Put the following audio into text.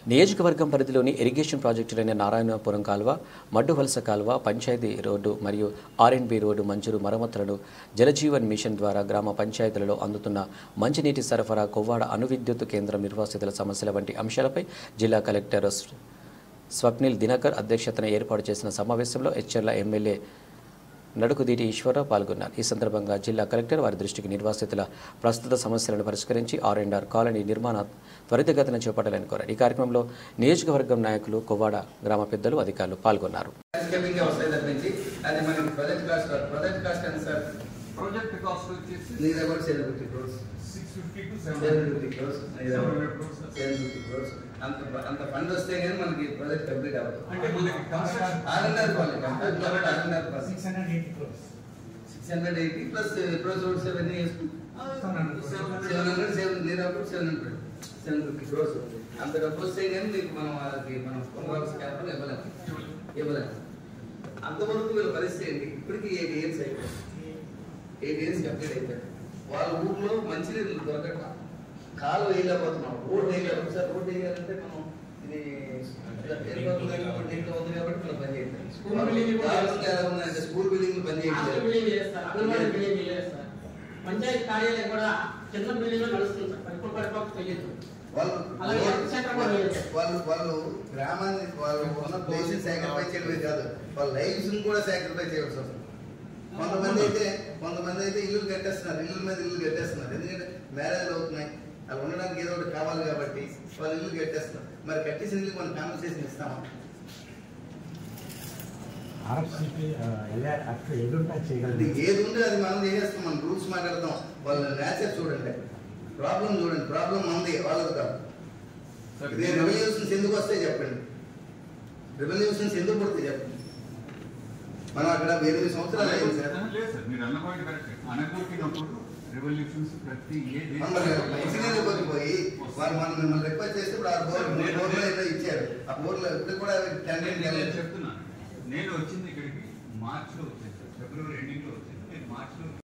నియోజకవర్గం పరిధిలోని ఇరిగేషన్ ప్రాజెక్టులైన నారాయణపురం కాలువ మడ్డు వలస కాలువ పంచాయతీ రోడ్డు మరియు ఆర్ఎండ్బి రోడ్డు మంజూరు మరమ్మతులను జలజీవన్ మిషన్ ద్వారా గ్రామ పంచాయతీలలో అందుతున్న మంచినీటి సరఫరా కొవ్వాడ అణు విద్యుత్ కేంద్రం నిర్వాసితుల సమస్యల వంటి అంశాలపై జిల్లా కలెక్టర్ స్వప్నిల్ దినకర్ అధ్యక్షతన ఏర్పాటు చేసిన సమావేశంలో హెచ్ఎర్ల ఎమ్మెల్యే నడుకుదీటి ఈశ్వరరావు పాల్గొన్నారు ఈ సందర్భంగా జిల్లా కలెక్టర్ వారి దృష్టికి నిర్వాసితుల ప్రస్తుత సమస్యలను పరిష్కరించి ఆర్ అండ్ ఆర్ కాలనీ నిర్మాణ త్వరితగతిన చేపట్టాలని కోరారు ఈ కార్యక్రమంలో నియోజకవర్గం నాయకులు కొవ్వాడ గ్రామ పెద్దలు అధికారులు పాల్గొన్నారు ల్యాండ్స్కేపింగ్ వస్తాయి తప్పించి అది మనకి ప్రాజెక్ట్ కాస్ట్ ప్రాజెక్ట్ కాస్ట్ ఎంత సార్ ప్రాజెక్ట్ కాస్ట్ వచ్చేసి నీ దగ్గర seven fifty crores six fifty to seven seven fifty crores seven hundred crores seven fifty crores అంత అంత ఫండ్ వస్తే కానీ మనకి ప్రాజెక్ట్ కంప్లీట్ అవ్వదు అంటే మనకి కన్స్ట్రక్షన్ ఆర్ఎన్ఆర్ కావాలి complete R and R plus six hundred eighty crores six hundred eighty plus ప్రోస్ రోడ్స్ అవన్నీ వేసుకుని సెవెన్ హండ్రెడ్ సెవెన్ నీరాపు seven hundred seven fifty crores అంత డబ్బు వస్తే కానీ మీకు మనం వాళ్ళకి మనం కొనవలసిన క్యాపిటల్ ఇవ్వలేము ఇవ్వలేము అంతవరకు వీళ్ళ పరిస్థితి ఏంటి ఇప్పటికి ఎయిట్ ఇయర్స్ అయిపోయింది ఎయిట్ ఇయర్స్ కంప్లీట్ అయిపోయింది వాళ్ళ ఊర్లో మంచినీళ్ళు దొరకక కాలు వేయలేకపోతున్నాం రోడ్ వేయలేకపోతే సార్ రోడ్ వేయాలంటే మనం ఇది దీంట్లో ఉంది కాబట్టి మనం పని చేయట్లేదు స్కూల్ బిల్డింగ్ కూడా దారుణంగా ఎలా ఉందంటే స్కూల్ బిల్డింగ్ పని హాస్టల్ చేయట్లేదు బిల్డింగ్ లేదు సార్ అంగన్వాడీ బిల్డింగ్ లేదు సార్ పంచాయతీ కార్యాలయం కూడా చిన్న బిల్డింగ్ నడుస్తుంది సార్ పడిపో పడిపోక తెలియదు వాళ్ళు అలాగే హెల్త్ సెంటర్ కూడా లేదు. వాళ్ళు వాళ్ళు గ్రామాన్ని వాళ్ళు ఉన్న ప్లేసెస్ సాక్రిఫైస్ చేయడమే కాదు వాళ్ళ లైఫ్స్ కూడా సాక్రిఫైస్ చేయవలసి వస్తుంది కొంతమంది అయితే కొంతమంది అయితే ఇల్లు కట్టేస్తున్నారు ఇల్లు మీద ఇల్లు కట్టేస్తున్నారు ఎందుకంటే మ్యారేజ్ అవుతున్నాయి అలా ఉండడానికి ఏదో ఒకటి కావాలి కాబట్టి వాళ్ళు ఇల్లు కట్టేస్తున్నారు మరి కట్టేసిన ఇల్లు మనం కాంపన్సేషన్ ఇస్తామా ఆర్ఎఫ్సిపి అక్కడ ఎదురుంటా అది చేయగలదు ఏది ఉంటే అది మనం చేసేస్తాం మనం రూల్స్ మాట్లాడతాం వాళ్ళ నేచర్ చూడండి ప్రాబ్లం చూడండి ప్రాబ్లం మంది వాళ్ళది కాదు ఇదే రెవల్యూషన్స్ ఎందుకు వస్తాయి చెప్పండి రెవల్యూషన్స్ ఎందుకు పడతాయి చెప్పండి మనం అక్కడ ఎనిమిది సంవత్సరాలు అయింది సార్ లేదు సార్ మీరు అన్న పాయింట్ కరెక్ట్ అనగొట్టినప్పుడు రెవల్యూషన్స్ ప్రతి ఏ మనం మరి మంచినీళ్ళు కొనిపోయి వాళ్ళు మనం మిమ్మల్ని రిక్వెస్ట్ చేస్తే ఇప్పుడు ఆ బోర్ మీ బోర్లో ఏదో ఇచ్చారు ఆ బోర్లో ఇప్పుడు కూడా టెండర్ నేను చెప్తున్నాను నేను వచ్చింది ఇక్కడికి మార్చ్ లో వచ్చాను సార్ ఫిబ్రవరి ఎండింగ్ లో వచ్చాను నేను మార్చ్ లో